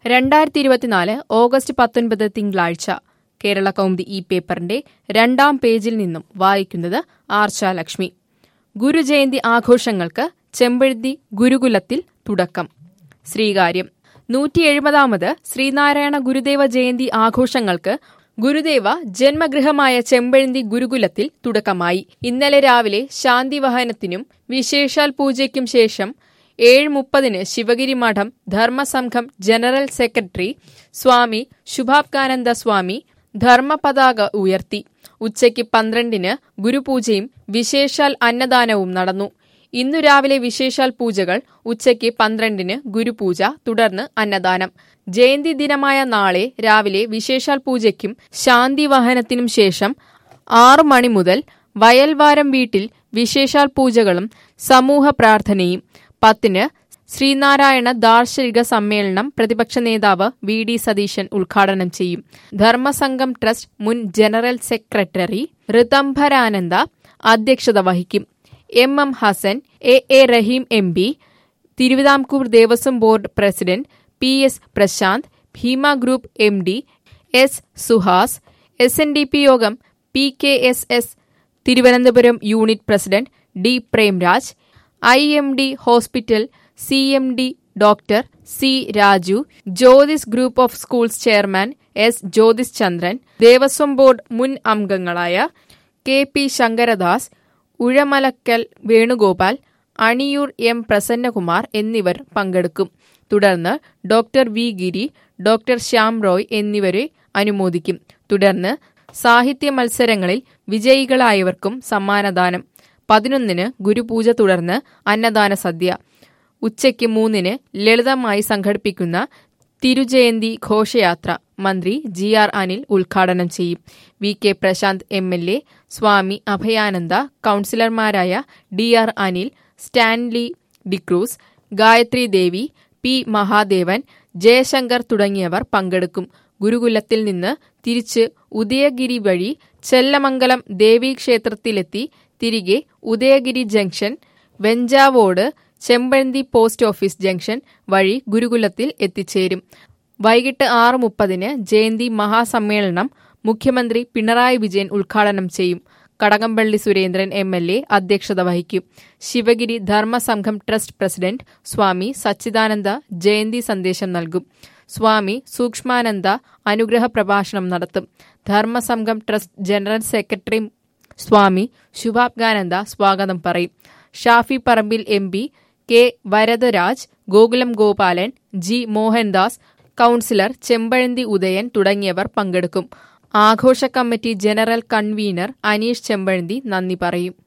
രണ്ടായിരത്തി ഇരുപത്തിനാല് ഓഗസ്റ്റ് പത്തൊൻപത് തിങ്കളാഴ്ച കേരള കൗമുദി ഈ പേപ്പറിന്റെ രണ്ടാം പേജിൽ നിന്നും വായിക്കുന്നത് ആർച്ച ലക്ഷ്മി ഗുരുജയന്തി ആഘോഷങ്ങൾക്ക് ചെമ്പഴുതി ഗുരുകുലത്തിൽ തുടക്കം ശ്രീകാര്യം നൂറ്റി എഴുപതാമത് ശ്രീനാരായണ ഗുരുദേവ ജയന്തി ആഘോഷങ്ങൾക്ക് ഗുരുദേവ ജന്മഗൃഹമായ ചെമ്പഴന്തി ഗുരുകുലത്തിൽ തുടക്കമായി ഇന്നലെ രാവിലെ ശാന്തിവഹനത്തിനും വിശേഷാൽ പൂജയ്ക്കും ശേഷം ഏഴ് മുപ്പതിന് ശിവഗിരി മഠം ധർമ്മസംഘം ജനറൽ സെക്രട്ടറി സ്വാമി ശുഭാബ്കാനന്ദ സ്വാമി ധർമ്മപതാക ഉയർത്തി ഉച്ചയ്ക്ക് പന്ത്രണ്ടിന് ഗുരുപൂജയും വിശേഷാൽ അന്നദാനവും നടന്നു ഇന്നു രാവിലെ വിശേഷാൽ പൂജകൾ ഉച്ചയ്ക്ക് പന്ത്രണ്ടിന് ഗുരുപൂജ തുടർന്ന് അന്നദാനം ജയന്തി ദിനമായ നാളെ രാവിലെ വിശേഷാൽ പൂജയ്ക്കും ശാന്തിവാഹനത്തിനും ശേഷം ആറു മണി മുതൽ വയൽവാരം വീട്ടിൽ വിശേഷാൽ പൂജകളും സമൂഹ പ്രാർത്ഥനയും പത്തിന് ശ്രീനാരായണ ദാർശനിക സമ്മേളനം പ്രതിപക്ഷ നേതാവ് വി ഡി സതീശൻ ഉദ്ഘാടനം ചെയ്യും ധർമ്മസംഘം ട്രസ്റ്റ് മുൻ ജനറൽ സെക്രട്ടറി ഋതംഭരാനന്ദ അധ്യക്ഷത വഹിക്കും M M Hassan A A Rahim M P Thiruvithamkoor Devaswom board president P S Prashanth Bhima group M D S Suhas S N D P Yogam P K S S Thiruvananthapuram unit president D Premraj I M D hospital C M D doctor C Raju Jyothis group of schools chairman S Jyothis Chandran Devaswom board മുൻ അംഗങ്ങളായ K P Sankaradas Uzhamalakkal Venugopal Aniyoor M Prasannakumar എന്നിവർ പങ്കെടുക്കും തുടർന്ന് doctor V Giri doctor Shyam Roy എന്നിവരെ അനുമോദിക്കും തുടർന്ന് സാഹിത്യ മത്സരങ്ങളിൽ വിജയികളായവർക്കും സമ്മാനദാനം പതിനൊന്നിന് ഗുരുപൂജ തുടർന്ന് അന്നദാന സദ്യ ഉച്ചയ്ക്ക് മൂന്നിന് ലളിതമായി സംഘടിപ്പിക്കുന്ന തിരുജയന്തി ഘോഷയാത്ര മന്ത്രി ജി ആർ അനിൽ ഉദ്ഘാടനം ചെയ്യും V K Prashanth M L A Swami Abhayananda കൌൺസിലർമാരായ D R Anil Stanley D'Cruz Gayathri Devi P Mahadevan Jayasankar തുടങ്ങിയവർ പങ്കെടുക്കും ഗുരുകുലത്തിൽ നിന്ന് തിരിച്ച് ഉദയഗിരി വഴി ചെല്ലമംഗലം ദേവീക്ഷേത്രത്തിലെത്തി തിരികെ Udayagiri junction Venjavode Chempazhanthy post office junction വഴി ഗുരുകുലത്തിൽ എത്തിച്ചേരും വൈകിട്ട് ആറ് മുപ്പതിന് ജയന്തി മഹാസമ്മേളനം മുഖ്യമന്ത്രി പിണറായി വിജയൻ ഉദ്ഘാടനം ചെയ്യും Kadakampally Surendran M L A അധ്യക്ഷത വഹിക്കും ശിവഗിരി ധർമ്മസംഘം ട്രസ്റ്റ് പ്രസിഡന്റ് സ്വാമി സച്ചിദാനന്ദ ജയന്തി സന്ദേശം നൽകും സ്വാമി സൂക്ഷ്മാനന്ദ അനുഗ്രഹ പ്രഭാഷണം നടത്തും Dharmasangham trust general secretary Swami Subhangananda സ്വാഗതം പറയും Shafi Parambil M P K Varadaraj Gokulam Gopalan G Mohandas councillor Chempazhanthy Udayan തുടങ്ങിയവർ പങ്കെടുക്കും ആഘോഷ committee general convener Aneesh Chempazhanthy നന്ദി പറയും